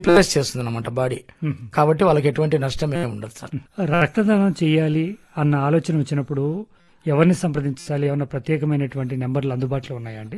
replace చేస్తుంది అనమాట body కాబట్టి వాళ్ళకి ఎటువంటి నష్టం ఏమి ఉండదు సార్ రక్తదానం చేయాలి అన్న ఆలోచన వచ్చినప్పుడు ఎవరిని సంప్రదించాలి ఏమన్నా ప్రత్యేకమైనటువంటి నెంబర్లు అందుబాటులో ఉన్నాయా అండి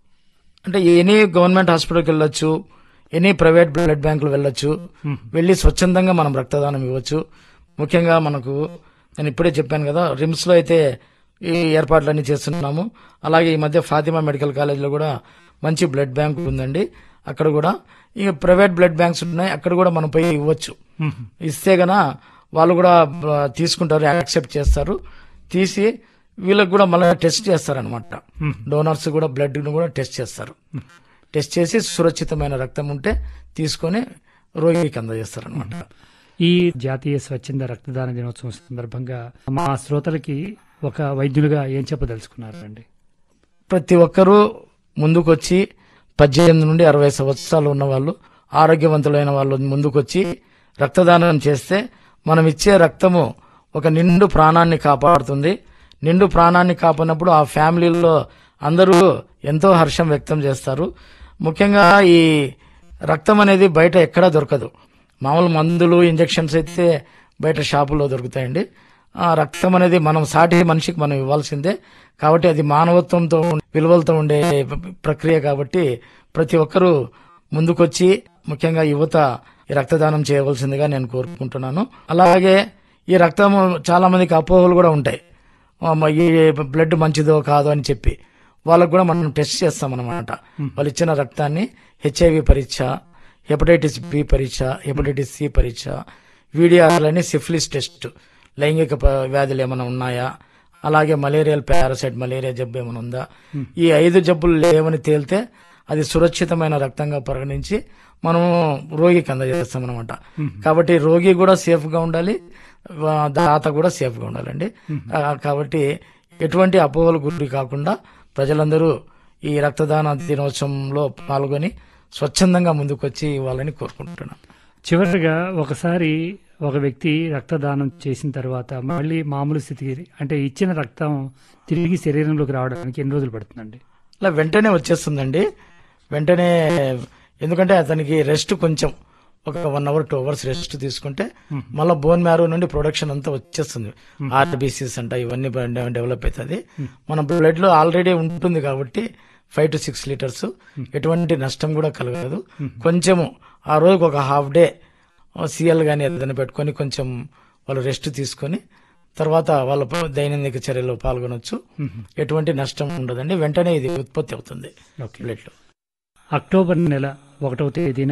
అంటే ఎనీ గవర్నమెంట్ హాస్పిటల్కి వెళ్ళొచ్చు ఎనీ ప్రైవేట్ బ్లడ్ బ్యాంకులు వెళ్ళొచ్చు వెళ్ళి స్వచ్ఛందంగా మనం రక్తదానం ఇవ్వచ్చు ముఖ్యంగా మనకు నేను ఇప్పుడే చెప్పాను కదా రిమ్స్ లో అయితే ఈ ఏర్పాట్లన్నీ చేస్తున్నాము అలాగే ఈ మధ్య ఫాతిమా మెడికల్ కాలేజ్లో కూడా మంచి బ్లడ్ బ్యాంక్ ఉందండి అక్కడ కూడా ఇక ప్రైవేట్ బ్లడ్ బ్యాంక్స్ ఉన్నాయి అక్కడ కూడా మనం పోయి ఇవ్వచ్చు ఇస్తే గన వాళ్ళు కూడా ఆ, తీసుకుంటారు యాక్సెప్ట్ చేస్తారు తీసి వీళ్ళకి కూడా మళ్ళీ టెస్ట్ చేస్తారనమాట డోనర్స్ కూడా బ్లడ్ కూడా టెస్ట్ చేస్తారు టెస్ట్ చేసి సురక్షితమైన రక్తం ఉంటే తీసుకొని రోగికి అందజేస్తారు అనమాట ఈ జాతీయ స్వచ్ఛంద రక్తదాన దినోత్సవం సందర్భంగా మా శ్రోతలకి ఒక వైద్యులుగా ఏం చెప్పదలుచుకున్నారు అండి ప్రతి ఒక్కరూ ముందుకొచ్చి పద్దెనిమిది నుండి అరవై సంవత్సరాలు ఉన్న వాళ్ళు ఆరోగ్యవంతులైన వాళ్ళు ముందుకొచ్చి రక్తదానం చేస్తే మనం ఇచ్చే రక్తము ఒక నిండు ప్రాణాన్ని కాపాడుతుంది నిండు ప్రాణాన్ని కాపాడినప్పుడు ఆ ఫ్యామిలీలో అందరూ ఎంతో హర్షం వ్యక్తం చేస్తారు ముఖ్యంగా ఈ రక్తం అనేది బయట ఎక్కడా దొరకదు మామూలు మందులు ఇంజెక్షన్స్ అయితే బయట షాపుల్లో దొరుకుతాయండి ఆ రక్తం అనేది మనం సాటి మనిషికి మనం ఇవ్వాల్సిందే కాబట్టి అది మానవత్వంతో ఉం- విలువలతో ఉండే ప్రక్రియ కాబట్టి ప్రతి ఒక్కరూ ముందుకొచ్చి ముఖ్యంగా యువత ఈ రక్తదానం చేయవలసిందిగా నేను కోరుకుంటున్నాను అలాగే ఈ రక్తం చాలా మందికి అపోహలు కూడా ఉంటాయి ఆ, మ- ఈ బ్లడ్ మంచిదో కాదో అని చెప్పి వాళ్ళకు కూడా మనం టెస్ట్ చేస్తాం అనమాట వాళ్ళు ఇచ్చిన రక్తాన్ని హెచ్ఐవి పరీక్ష హెపటైటిస్ బి పరీక్ష హెపటైటిస్ సి పరీక్ష వీడిఆర్ అని సిఫిలిస్ టెస్ట్ లైంగిక ప- వ్యాధులు ఏమైనా ఉన్నాయా అలాగే మలేరియల్ పారాసైట్ మలేరియా జబ్బు ఏమైనా ఉందా ఈ ఐదు జబ్బులు లేవని తేలితే అది సురక్షితమైన రక్తంగా పరిగణించి మనము రోగికి అందజేస్తాం అనమాట కాబట్టి రోగి కూడా సేఫ్ గా ఉండాలి వా- దాత కూడా సేఫ్ గా ఉండాలండి ఆ, కాబట్టి ఎటువంటి అపోహలు గురి కాకుండా ప్రజలందరూ ఈ రక్తదాన దినోత్సవంలో పాల్గొని స్వచ్ఛందంగా ముందుకొచ్చి ఇవ్వాలని కోరుకుంటున్నాను చివరిగా ఒకసారి ఒక వ్యక్తి రక్తదానం చేసిన తర్వాత మళ్ళీ మామూలు స్థితికి అంటే ఇచ్చిన రక్తం తిరిగి శరీరంలోకి రావడానికి ఎన్ని రోజులు పడుతుందండి అలా వెంటనే వచ్చేస్తుందండి వెంటనే ఎందుకంటే అతనికి రెస్ట్ కొంచెం ఒక one hour two hours rest తీసుకుంటే మళ్ళీ బోన్ మ్యారో నుండి ప్రొడక్షన్ అంతా వచ్చేస్తుంది ఆర్బీసీస్ అంట ఇవన్నీ డెవలప్ అవుతుంది మన బ్లడ్ లో ఆల్రెడీ ఉంటుంది కాబట్టి ఫైవ్ టు సిక్స్ లీటర్స్ ఎటువంటి నష్టం కూడా కలగదు కొంచెము ఆ రోజుకి ఒక హాఫ్ డే సిఎల్ గానీ ఏదైనా పెట్టుకొని కొంచెం వాళ్ళు రెస్ట్ తీసుకొని తర్వాత వాళ్ళ ప- దైనందిక చర్యలో పాల్గొనొచ్చు ఎటువంటి నష్టం ఉండదండి వెంటనే ఇది ఉత్పత్తి అవుతుంది ఓకే బ్లడ్ లో అక్టోబర్ నెల ఒకటవ తేదీన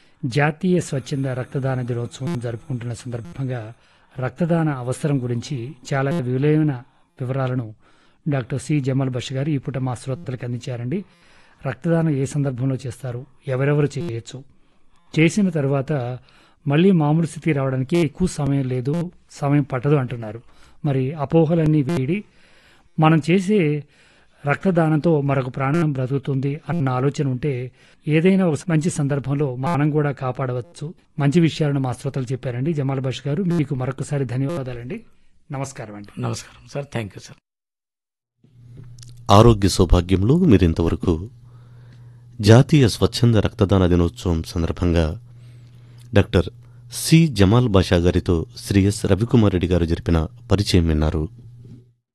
జాతీయ స్వచ్ఛంద రక్తదాన దినోత్సవం జరుపుకుంటున్న సందర్భంగా రక్తదాన అవసరం గురించి చాలా విలువైన వివరాలను డాక్టర్ సి జమల్ బష్ గారు ఈ పూట మా శ్రోతలకు అందించారండి రక్తదానం ఏ సందర్భంలో చేస్తారు ఎవరెవరు చేయొచ్చు చేసిన తర్వాత మళ్ళీ మామూలు స్థితి రావడానికి ఎక్కువ సమయం లేదు సమయం పట్టదు అంటున్నారు మరి అపోహలన్నీ వీడి మనం చేసే రక్తదానంతో మరొక ప్రాణం బ్రతుకుతుంది అన్న ఆలోచన ఉంటే ఏదైనా ఒక మంచి సందర్భంలో మనం కూడా కాపాడవచ్చు మంచి విషయాలను మా శ్రోతలు చెప్పారండి జమాల్ బష్ గారు మీకు మరొకసారి ధన్యవాదాలండి నమస్కారం అండి నమస్కారం సార్ థ్యాంక్ యూ సార్ ఆరోగ్య సౌభాగ్యంలో మీరింతవరకు జాతీయ స్వచ్ఛంద రక్తదాన దినోత్సవం సందర్భంగా డాక్టర్ సి జమాల్ బాషా గారితో శ్రీ ఎస్ రవికుమార్ రెడ్డి గారు జరిపిన పరిచయం విన్నారు